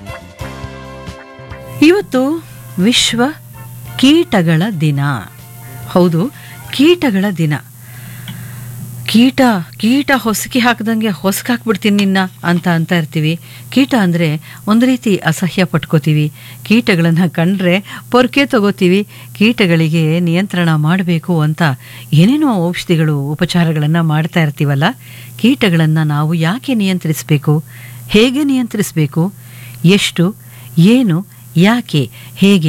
ಇವತ್ತು ವಿಶ್ವ ಕೀಟಗಳ ದಿನ ಹೌದು ಕೀಟಗಳ ದಿನ ಕೀಟ ಕೀಟ ಹೊಸಕಿ ಹಾಕ್ದಂಗೆ ಹೊಸಕ್ ಹಾಕ್ಬಿಡ್ತೀನಿ ನಿನ್ನ ಅಂತ ಅಂತ ಇರ್ತೀವಿ ಕೀಟ ಅಂದರೆ ಒಂದು ರೀತಿ ಅಸಹ್ಯ ಪಟ್ಕೋತೀವಿ ಕೀಟಗಳನ್ನು ಕಂಡ್ರೆ ಪೊರ್ಕೆ ತಗೋತೀವಿ ಕೀಟಗಳಿಗೆ ನಿಯಂತ್ರಣ ಮಾಡಬೇಕು ಅಂತ ಏನೇನೋ ಔಷಧಿಗಳು ಉಪಚಾರಗಳನ್ನು ಮಾಡ್ತಾ ಇರ್ತೀವಲ್ಲ ಕೀಟಗಳನ್ನು ನಾವು ಯಾಕೆ ನಿಯಂತ್ರಿಸಬೇಕು ಹೇಗೆ ನಿಯಂತ್ರಿಸಬೇಕು ಎಷ್ಟು ಏನು ಯಾಕೆ ಹೇಗೆ